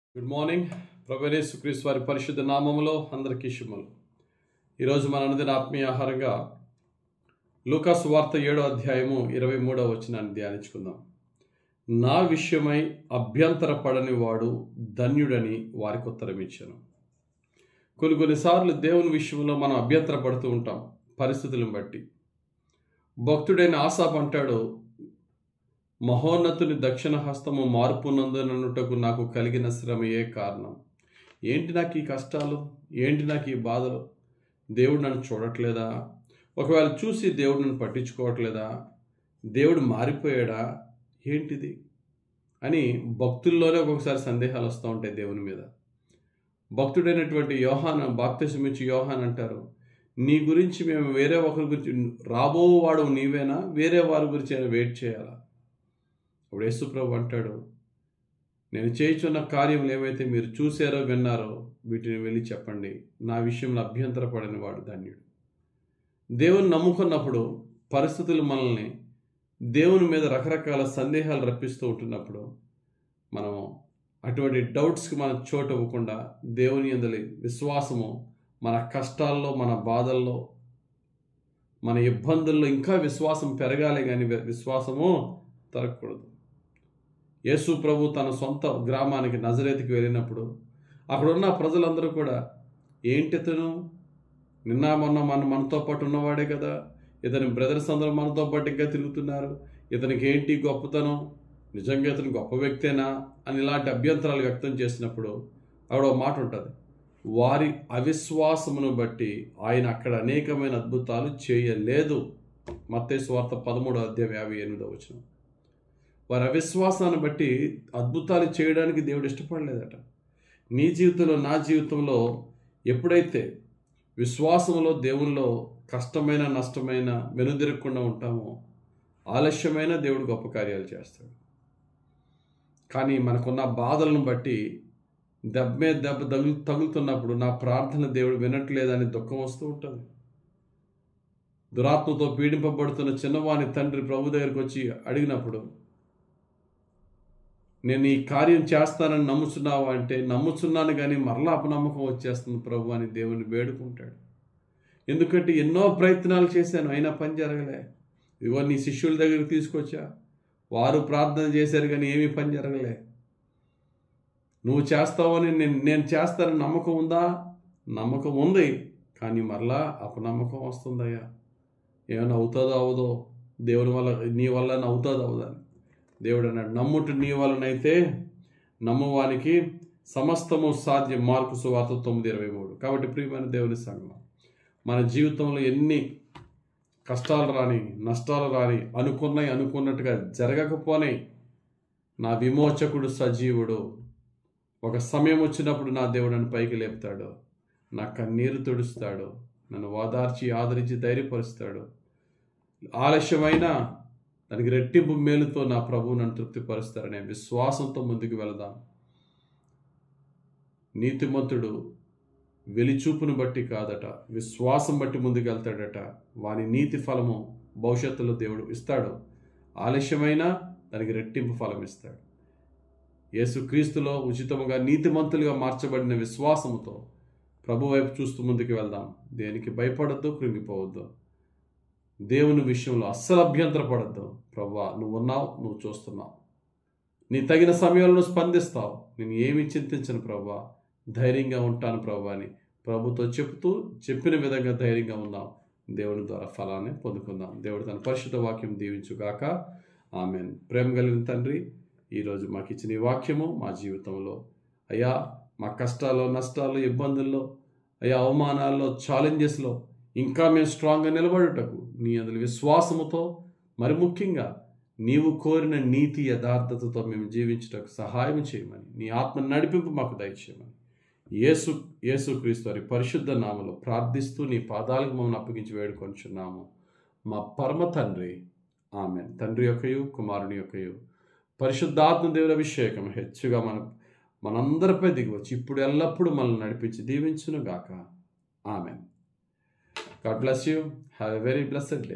Good morning ప్రభనేసు క్రీస్తు వారి పరిశుద్ధ నామములో అందరికీ శుభములు ఈరోజు మన అనుదిన ఆత్మీయ ఆహారంగా లూకాసు వార్త ఏడో అధ్యాయము ఇరవై మూడో వచనాన్ని ధ్యానించుకుందాం నా విషయమై అభ్యంతర పడని వాడు ధన్యుడని వారికి ఉత్తరం ఇచ్చాను కొన్ని కొన్నిసార్లు దేవుని విషయంలో మనం అభ్యంతర పడుతూ ఉంటాం పరిస్థితులను బట్టి భక్తుడైన ఆసాప్ అంటాడు మహోన్నతుని దక్షిణ హస్తము మార్పునందుననుటకు నాకు కలిగిన శ్రమయే కారణం ఏంటి నాకు ఈ కష్టాలు ఏంటి నాకు ఈ బాధలు దేవుడు నన్ను చూడట్లేదా ఒకవేళ చూసి దేవుడు నన్ను పట్టించుకోవట్లేదా దేవుడు మారిపోయాడా ఏంటిది అని భక్తుల్లోనే ఒక్కొక్కసారి సందేహాలు వస్తూ ఉంటాయి దేవుని మీద భక్తుడైనటువంటి యోహాన్ బాప్తిసమిచ్చి యోహాన్ అంటారు నీ గురించి మేము వేరే ఒకరి గురించి రాబో వాడు నీవేనా వేరే వారి గురించి అయినా వెయిట్ చేయాలా ఇప్పుడు యేసుప్రభు అంటాడు నేను చేయుచున్న కార్యములు ఏవైతే మీరు చూసారో విన్నారో వీటిని వెళ్ళి చెప్పండి నా విషయంలో అభ్యంతరపడని వాడు ధన్యుడు దేవుని నమ్ముకున్నప్పుడు పరిస్థితులు మనల్ని దేవుని మీద రకరకాల సందేహాలు రప్పిస్తూ ఉంటున్నప్పుడు మనం అటువంటి డౌట్స్కి మనం చోటు ఇవ్వకుండా దేవుని అందలి విశ్వాసము మన కష్టాల్లో మన బాధల్లో మన ఇబ్బందుల్లో ఇంకా విశ్వాసం పెరగాలి కానీ విశ్వాసము తరగకూడదు యేసు ప్రభు తన సొంత గ్రామానికి నజరేతికి వెళ్ళినప్పుడు అక్కడున్న ప్రజలందరూ కూడా ఏంటితను నిన్న మొన్న మన మనతో పాటు ఉన్నవాడే కదా ఇతని బ్రదర్స్ అందరూ మనతో పాటు ఇంకా తిరుగుతున్నారు ఇతనికి ఏంటి గొప్పతనం నిజంగా ఇతను గొప్ప వ్యక్తేనా అని ఇలాంటి అభ్యంతరాలు వ్యక్తం చేసినప్పుడు అక్కడ ఒక మాట ఉంటుంది వారి అవిశ్వాసమును బట్టి ఆయన అక్కడ అనేకమైన అద్భుతాలు చేయలేదు మత్తేసు వార్త పదమూడో అధ్యాయం యాభై ఎనిమిదో వచ్చిన వారి అవిశ్వాసాన్ని బట్టి అద్భుతాలు చేయడానికి దేవుడు ఇష్టపడలేదట నీ జీవితంలో నా జీవితంలో ఎప్పుడైతే విశ్వాసంలో దేవునిలో కష్టమైన నష్టమైన వెనుదిరగకుండా ఉంటామో ఆలస్యమైన దేవుడు గొప్ప కార్యాలు చేస్తాడు కానీ మనకున్న బాధలను బట్టి దెబ్బ మీద దెబ్బ తగులు తగులుతున్నప్పుడు నా ప్రార్థన దేవుడు వినట్లేదని దుఃఖం వస్తూ ఉంటుంది దురాత్మతో పీడింపబడుతున్న చిన్నవాని తండ్రి ప్రభు దగ్గరికి వచ్చి అడిగినప్పుడు నేను ఈ కార్యం చేస్తానని నమ్ముచున్నావు అంటే నమ్ముచున్నాను కానీ మరలా అపనమ్మకం వచ్చేస్తుంది ప్రభు అని దేవుని వేడుకుంటాడు ఎందుకంటే ఎన్నో ప్రయత్నాలు చేశాను అయినా పని జరగలే ఇదిగో నీ శిష్యుల దగ్గరికి తీసుకొచ్చా వారు ప్రార్థన చేశారు కానీ ఏమీ పని జరగలే నువ్వు చేస్తావని నేను నేను చేస్తానని నమ్మకం ఉందా నమ్మకం ఉంది కానీ మరలా అపనమ్మకం వస్తుందయ్యా ఏమైనా అవుతుందో అవదో దేవుని వల్ల నీ వల్ల అవుతుందో అవదని దేవుడు అన్నాడు నమ్ముట నీ వలనైతే నమ్మువానికి సమస్తము సాధ్యం మార్కు సువార్త తొమ్మిది ఇరవై మూడు కాబట్టి ప్రియమైన దేవుని సంగమం మన జీవితంలో ఎన్ని కష్టాలు రాని నష్టాలు రాని అనుకున్నాయి అనుకున్నట్టుగా జరగకపోనే నా విమోచకుడు సజీవుడు ఒక సమయం వచ్చినప్పుడు నా దేవుడు నన్ను పైకి లేపుతాడు నా కన్నీరు తుడుస్తాడు నన్ను ఓదార్చి ఆదరించి ధైర్యపరుస్తాడు ఆలస్యమైన దానికి రెట్టింపు మేలుతో నా ప్రభువు నన్ను తృప్తిపరుస్తారనే విశ్వాసంతో ముందుకు వెళదాం నీతిమంతుడు వెలిచూపును బట్టి కాదట విశ్వాసం బట్టి ముందుకు వెళ్తాడట వాని నీతి ఫలము భవిష్యత్తులో దేవుడు ఇస్తాడు ఆలస్యమైన దానికి రెట్టింపు ఫలం ఇస్తాడు యేసుక్రీస్తులో ఉచితముగా నీతిమంతులుగా మార్చబడిన విశ్వాసముతో ప్రభు వైపు చూస్తూ ముందుకు వెళ్దాం దేనికి భయపడద్దు కృంగిపోవద్దు దేవుని విషయంలో అస్సలు అభ్యంతర పడద్దు ప్రభా నువ్వు ఉన్నావు నువ్వు చూస్తున్నావు నీ తగిన సమయంలో స్పందిస్తావు నేను ఏమి చింతించను ప్రభా ధైర్యంగా ఉంటాను ప్రభా అని ప్రభుతో చెప్తూ చెప్పిన విధంగా ధైర్యంగా ఉందాం దేవుని ద్వారా ఫలాన్ని పొందుకుందాం దేవుడు తన పరిశుద్ధ వాక్యం దీవించుగాక ఆమెన్ ప్రేమ కలిగిన తండ్రి ఈరోజు మాకు ఇచ్చిన ఈ వాక్యము మా జీవితంలో అయ్యా మా కష్టాల్లో నష్టాల్లో ఇబ్బందుల్లో అయ్యా అవమానాల్లో ఛాలెంజెస్లో ఇంకా మేము స్ట్రాంగ్గా నిలబడుటకు నీ అందులో విశ్వాసముతో మరి ముఖ్యంగా నీవు కోరిన నీతి యథార్థతతో మేము జీవించుటకు సహాయం చేయమని నీ ఆత్మ నడిపింపు మాకు దయచేయమని యేసు యేసుక్రీస్తు వారి పరిశుద్ధ నామలో ప్రార్థిస్తూ నీ పాదాలకు మమ్మల్ని అప్పగించి వేడుకొంచున్నాము మా పరమ తండ్రి ఆమె తండ్రి యొక్కయు కుమారుని యొక్కయు పరిశుద్ధాత్మ దేవుల అభిషేకం హెచ్చుగా మన మనందరిపై దిగివచ్చి ఇప్పుడు ఎల్లప్పుడూ మనల్ని నడిపించి దీవించును గాక amen God bless you. Have a very blessed day.